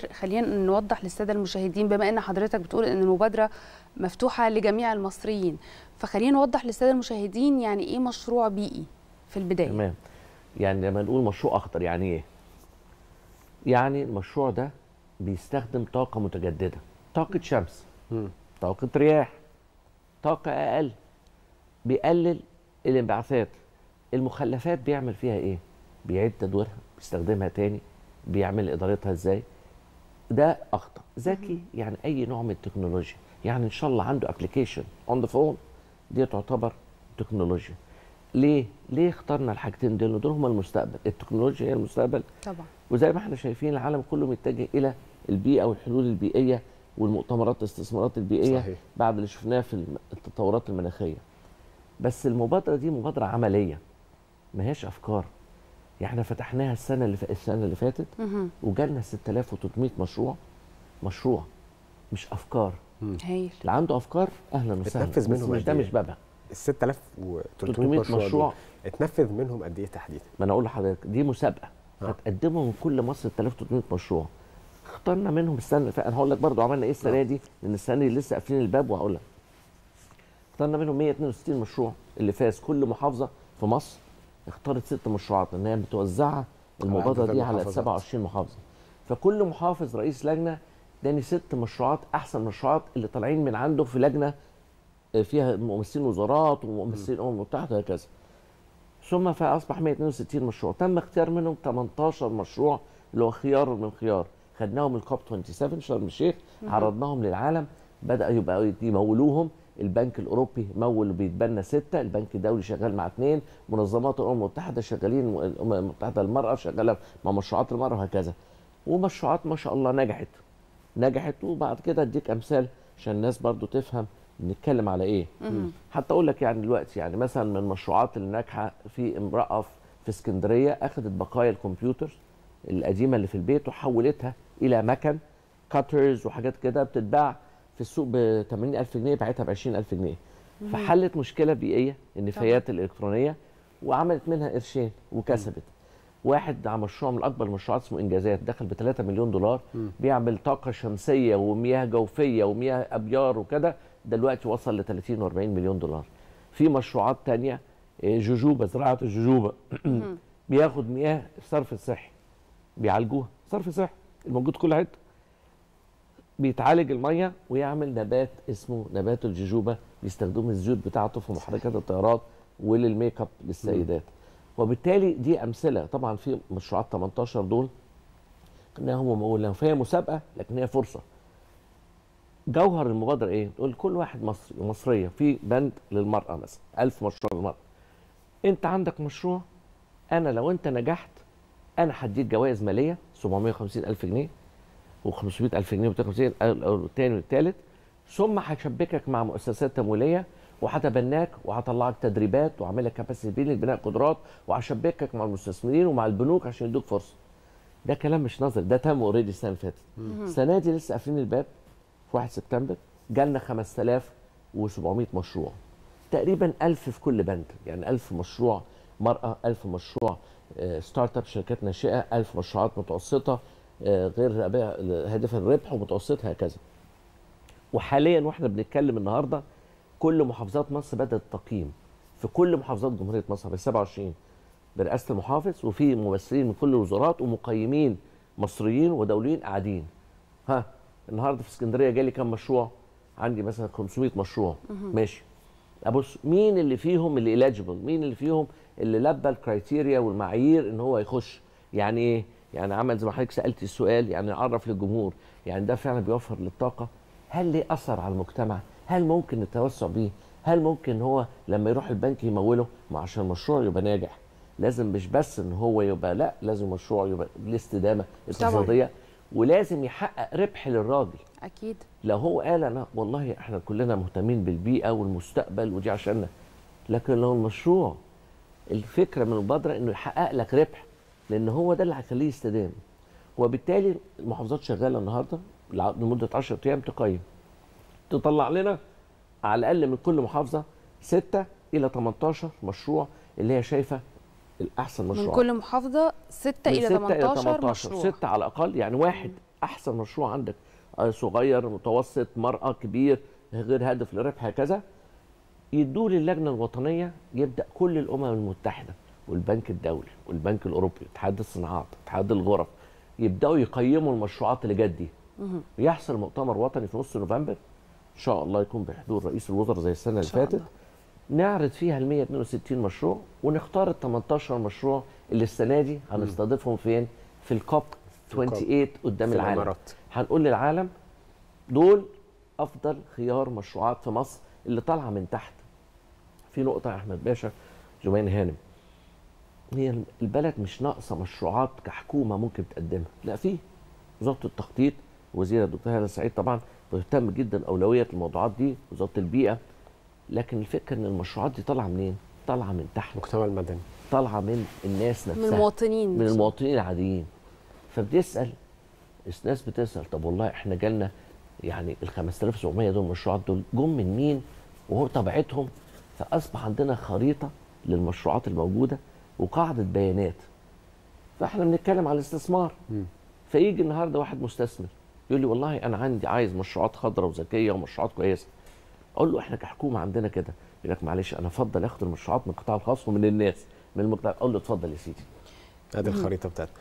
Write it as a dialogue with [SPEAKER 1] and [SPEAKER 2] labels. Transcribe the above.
[SPEAKER 1] خلينا نوضح للساده المشاهدين بما ان حضرتك بتقول ان المبادره مفتوحه لجميع المصريين فخلينا نوضح للساده المشاهدين يعني ايه مشروع بيئي في البدايه
[SPEAKER 2] تمام يعني لما نقول مشروع اخضر يعني ايه يعني المشروع ده بيستخدم طاقه متجدده طاقه شمس طاقه رياح طاقه اقل بيقلل الانبعاثات المخلفات بيعمل فيها ايه بيعيد تدويرها بيستخدمها تاني بيعمل ادارتها ازاي ده اخطر ذكي يعني اي نوع من التكنولوجيا يعني ان شاء الله عنده ابلكيشن اون ذا فون دي تعتبر تكنولوجيا ليه ليه اخترنا الحاجتين دول دول هم المستقبل التكنولوجيا هي المستقبل
[SPEAKER 1] طبعا
[SPEAKER 2] وزي ما احنا شايفين العالم كله متجه الى البيئه والحلول البيئيه والمؤتمرات الاستثمارات البيئيه
[SPEAKER 3] صحيح.
[SPEAKER 2] بعد اللي شفناه في الم- التطورات المناخيه بس المبادره دي مبادره عمليه ما هيش افكار يعني احنا فتحناها السنه اللي ف... السنه اللي فاتت
[SPEAKER 1] مهم.
[SPEAKER 2] وجالنا 6300 مشروع مشروع مش افكار
[SPEAKER 1] هايل
[SPEAKER 2] اللي عنده افكار اهلا وسهلا
[SPEAKER 3] بتنفذ
[SPEAKER 2] بس
[SPEAKER 3] منهم
[SPEAKER 2] مش
[SPEAKER 3] قد
[SPEAKER 2] ده
[SPEAKER 3] إيه؟
[SPEAKER 2] مش بابها
[SPEAKER 3] ال 6300
[SPEAKER 2] 300
[SPEAKER 3] مشروع,
[SPEAKER 2] مشروع.
[SPEAKER 3] دول اتنفذ منهم قد ايه تحديدا؟
[SPEAKER 2] ما انا اقول لحضرتك دي مسابقه
[SPEAKER 3] آه.
[SPEAKER 2] هتقدموا من كل مصر 3300 مشروع اخترنا منهم السنه اللي فاتت انا هقول لك برضو عملنا ايه السنه
[SPEAKER 3] آه.
[SPEAKER 2] دي لان السنه دي لسه قافلين الباب وهقول لك اخترنا منهم 162 مشروع اللي فاز كل محافظه في مصر اختارت ست مشروعات لان هي متوزعه المبادره
[SPEAKER 3] عدد
[SPEAKER 2] دي على
[SPEAKER 3] المحافظات.
[SPEAKER 2] 27 محافظه فكل محافظ رئيس لجنه اداني ست مشروعات احسن مشروعات اللي طالعين من عنده في لجنه آه، فيها ممثلين وزارات وممثلين الامم المتحده وهكذا ثم فاصبح 162 مشروع تم اختيار منهم 18 مشروع اللي هو خيار من خيار خدناهم الكوب 27 شرم الشيخ عرضناهم للعالم بدا يبقى يمولوهم البنك الاوروبي مول بيتبنى سته البنك الدولي شغال مع اثنين منظمات الامم المتحده شغالين الامم المتحده للمراه شغاله مع مشروعات المراه وهكذا ومشروعات ما شاء الله نجحت نجحت وبعد كده اديك امثال عشان الناس برضو تفهم بنتكلم على ايه حتى اقول لك يعني دلوقتي يعني مثلا من المشروعات اللي ناجحه في امراه في- في اسكندريه اخذت بقايا الكمبيوتر القديمه اللي في البيت وحولتها الى مكن كاترز وحاجات كده بتتباع في السوق ب 80000 جنيه باعتها ب 20000 جنيه فحلت مشكله بيئيه النفايات الالكترونيه وعملت منها قرشين وكسبت واحد على مشروع من اكبر المشروعات اسمه انجازات دخل ب 3 مليون دولار بيعمل طاقه شمسيه ومياه جوفيه ومياه ابيار وكده دلوقتي وصل ل 30 و40 مليون دولار في مشروعات تانية إيه، جوجوبا زراعه الجوجوبا بياخد مياه الصرف الصحي بيعالجوها صرف صحي الموجود في كل حته بيتعالج الميه ويعمل نبات اسمه نبات الجوجوبا بيستخدموا الزيوت بتاعته في محركات الطيارات وللميك اب للسيدات وبالتالي دي امثله طبعا في مشروعات 18 دول قلناهم وقلنا فهي مسابقه لكن هي فرصه جوهر المبادره ايه؟ تقول كل واحد مصري ومصريه في بند للمراه مثلا 1000 مشروع للمراه انت عندك مشروع انا لو انت نجحت انا هديك جوائز ماليه 750 الف جنيه و500 الف جنيه و250 الثاني والثالث ثم هشبكك مع مؤسسات تمويليه وهتبناك وهطلعك تدريبات واعمل لك كاباسيتي بيلدينج بناء قدرات وهشبكك مع المستثمرين ومع البنوك عشان يدوك فرصه ده كلام مش نظري ده تم اوريدي السنه اللي فاتت السنه دي لسه قافلين الباب في 1 سبتمبر جالنا 5700 مشروع تقريبا 1000 في كل بند يعني 1000 مشروع مرأة 1000 مشروع آه، ستارت اب شركات ناشئة 1000 مشروعات متوسطة آه، غير رابعة- هدف الربح ومتوسط هكذا وحاليا واحنا بنتكلم النهارده كل محافظات مصر بدات تقييم في كل محافظات جمهوريه مصر ب 27 برئاسه المحافظ وفي ممثلين من كل الوزارات ومقيمين مصريين ودوليين قاعدين ها النهارده في اسكندريه جالي كام مشروع عندي مثلا 500 مشروع ماشي ابص مين اللي فيهم اللي اليجيبل مين اللي فيهم اللي لبى الكرايتيريا والمعايير ان هو يخش يعني ايه يعني عمل زي ما حضرتك سالتي السؤال يعني عرف للجمهور يعني ده فعلا بيوفر للطاقه هل ليه اثر على المجتمع هل ممكن التوسع بيه هل ممكن هو لما يروح البنك يموله ما عشان المشروع يبقى ناجح لازم مش بس ان هو يبقى لا لازم مشروع يبقى ليه استدامه اقتصاديه ولازم يحقق ربح للراجل
[SPEAKER 1] اكيد
[SPEAKER 2] لو هو قال انا والله احنا كلنا مهتمين بالبيئه والمستقبل ودي عشاننا لكن لو المشروع الفكره من المبادره انه يحقق لك ربح لان هو ده اللي هيخليه يستدام وبالتالي المحافظات شغاله النهارده لع- لمده 10 ايام تقيم تطلع لنا على الاقل من كل محافظه 6 الى 18 مشروع اللي هي شايفه الاحسن مشروع
[SPEAKER 1] من كل محافظه 6
[SPEAKER 2] من
[SPEAKER 1] الى 18 مشروع
[SPEAKER 2] 6 على الاقل يعني واحد احسن مشروع عندك آه، صغير متوسط مرأة كبير غير هادف للربح هكذا يدوه للجنه الوطنيه يبدا كل الامم المتحده والبنك الدولي والبنك الاوروبي اتحاد الصناعات اتحاد الغرف يبداوا يقيموا المشروعات اللي جت دي ويحصل مؤتمر وطني في نص نوفمبر ان شاء الله يكون بحضور رئيس الوزراء زي السنه اللي
[SPEAKER 1] شاء
[SPEAKER 2] فاتت
[SPEAKER 1] الله.
[SPEAKER 2] نعرض فيها ال 162 مشروع ونختار ال 18 مشروع اللي السنه دي هنستضيفهم فين؟ في الكوب
[SPEAKER 3] في الكوب.
[SPEAKER 2] 28 قدام
[SPEAKER 3] في
[SPEAKER 2] العالم
[SPEAKER 3] الإمارات.
[SPEAKER 2] هنقول للعالم دول افضل خيار مشروعات في مصر اللي طالعه من تحت في نقطه يا احمد باشا جمعين هانم هي البلد مش ناقصه مشروعات كحكومه ممكن تقدمها لا في وزاره التخطيط وزيره الدكتور هاله سعيد طبعا بتهتم جدا اولويه الموضوعات دي وزاره البيئه لكن الفكره ان المشروعات دي طالعه منين؟ طالعه من تحت
[SPEAKER 3] المجتمع المدني
[SPEAKER 2] طالعه من الناس
[SPEAKER 1] من
[SPEAKER 2] نفسها
[SPEAKER 1] المواطنين
[SPEAKER 2] من
[SPEAKER 1] نفسهم.
[SPEAKER 2] المواطنين العاديين فبتسال الناس بتسال طب والله احنا جالنا يعني ال 5700 دول المشروعات دول جم من مين وهو طبيعتهم فاصبح عندنا خريطه للمشروعات الموجوده وقاعده بيانات فاحنا بنتكلم على الاستثمار
[SPEAKER 3] مم.
[SPEAKER 2] فيجي النهارده واحد مستثمر يقول لي والله انا عندي عايز مشروعات خضراء وذكيه ومشروعات كويسه اقول له احنا كحكومه عندنا كده يقول لك معلش انا افضل اخد المشروعات من القطاع الخاص ومن الناس من المقطع اقول له اتفضل يا سيدي
[SPEAKER 3] ادي الخريطه بتاعتنا